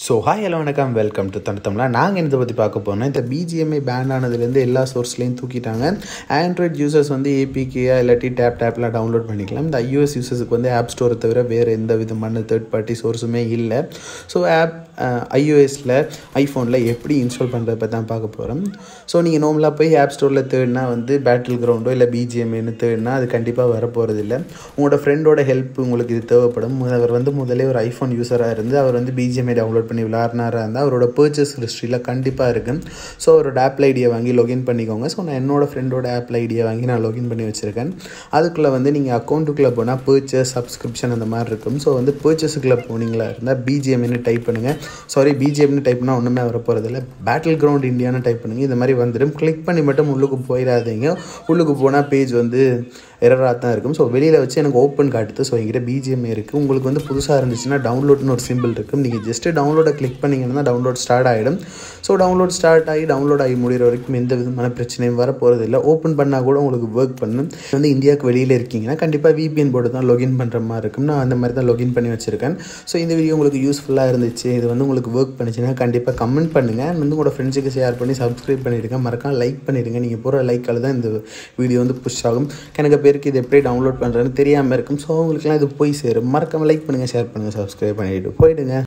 so hi hello வணக்கம் welcome to Tamizha நாங்கள் இதை பற்றி பார்க்க போனோம் இந்த பிஜிஎம்ஐ பேன் ஆனதுலேருந்து எல்லா சோர்ஸ்லேயும் தூக்கிட்டாங்க ஆண்ட்ராய்ட் யூசர்ஸ் வந்து ஏபிகேயா இல்லாட்டி டேப் டேப்லாம் டவுன்லோட் பண்ணிக்கலாம் இந்த ஐஓஎஸ் யூசர்ஸுக்கு வந்து ஆப் ஸ்டோரை தவிர வேறு எந்த விதமான தேர்ட் பார்ட்டி சோர்ஸுமே இல்லை ஸோ ஆப் ஐஓஎஸில் ஐஃபோனில் எப்படி இன்ஸ்டால் பண்ணுறத பற்றி தான் பார்க்க போகிறோம் ஸோ நீங்கள் நார்மலாக போய் ஆப் ஸ்டோரில் தேடினா வந்து பேட்டில் கிரவுண்டோ இல்லை பிஜிஎம்ஏன்னு தேடினா அது கண்டிப்பாக வரப்போகிறது இல்லை உங்களோட ஃப்ரெண்டோட ஹெல்ப் உங்களுக்கு இது தேவைப்படும் அவர் வந்து முதலே ஒரு ஐஃபோன் யூஸராக இருந்து அவர் வந்து பிஜிஎம்ஐ டவுன்லோட் பண்ணி விளாட்னாரா இருந்தால் அவரோட பர்ச்சேஸ் ஹிஸ்ட்ரியில் கண்டிப்பாக இருக்குது ஸோ அவரோட ஆப்பிள் ஐடியை வாங்கி லொகின் பண்ணிக்கோங்க ஸோ நான் என்னோடய ஃப்ரெண்டோட ஆப்பிள் ஐடியை வாங்கி நான் லொகின் பண்ணி வச்சுருக்கேன் அதுக்குள்ளே வந்து நீங்கள் அக்கௌண்ட்டுக்குள்ளே போனால் பர்ச்சேஸ் சப்ஸ்கிரிப்ஷன் அந்த மாதிரி இருக்கும் ஸோ வந்து பர்ச்சேஸுக்குள்ளே போனீங்களா இருந்தால் பிஜிஎம்னு டைப் பண்ணுங்கள் சாரி பிஜிஎம்னு டைப் பண்ணால் ஒன்றுமே வர போகிறதில்ல பேட்டில் கிரவுண்ட் இந்தியான்னு டைப் பண்ணுங்கள் இந்த மாதிரி வந்துடும் கிளிக் பண்ணி மட்டும் உள்ளுக்கு போயிடாதீங்க உள்ளுக்கு போனால் பேஜ் வந்து எரராக தான் இருக்கும் ஸோ வெளியில் வச்சு எனக்கு ஓப்பன் காட்டுது ஸோ எங்கிட்ட பிஜிஎம் இருக்குது உங்களுக்கு வந்து புதுசாக இருந்துச்சுன்னா டவுன்லோட்னு ஒரு சிம்பிள் இருக்கும் நீங்கள் ஜஸ்ட்டு டவுன்லோடை கிளிக் பண்ணிங்கன்னா டவுன்லோட் ஸ்டார்ட் ஆகிடும் ஸோ டவுன்லோட் ஸ்டார்ட் ஆகி டவுன்லோட் ஆகி முடிகிற வரைக்கும் எந்த விதமான பிரச்சனையும் வர போகிறது இல்லை ஓப்பன் பண்ணால் கூட உங்களுக்கு ஒர்க் பண்ணும் வந்து இந்தியாவுக்கு வெளியில் இருக்கீங்கன்னா கண்டிப்பாக விபிஎன் போர்டு தான் லொகின் பண்ணுற மாதிரி இருக்கும் நான் அந்த மாதிரி தான் லொகின் பண்ணி வச்சுருக்கேன் ஸோ இந்த வீடியோ உங்களுக்கு யூஸ்ஃபுல்லாக இருந்துச்சு இது வந்து உங்களுக்கு ஒர்க் பண்ணிச்சுன்னா கண்டிப்பாக கமெண்ட் பண்ணுங்கள் வந்து உங்களோட ஃப்ரெண்ட்ஸுக்கு ஷேர் பண்ணி சப்ஸ்கிரைப் பண்ணிவிடுங்க மறக்காம லைக் பண்ணிடுங்க நீங்கள் போகிற லைக்கால் தான் இந்த வீடியோ வந்து புஷ் ஆகும் எனக்கு பேருக்கு இது எப்படி டவுன்லோட் பண்ணுறதுன்னு தெரியாமல் இருக்கும் ஸோ உங்களுக்குலாம் இது போய் சேரும் மறக்காமல் லைக் பண்ணுங்கள் ஷேர் பண்ணுங்கள் சப்ஸ்கிரைப் பண்ணிவிட்டு போயிடுங்க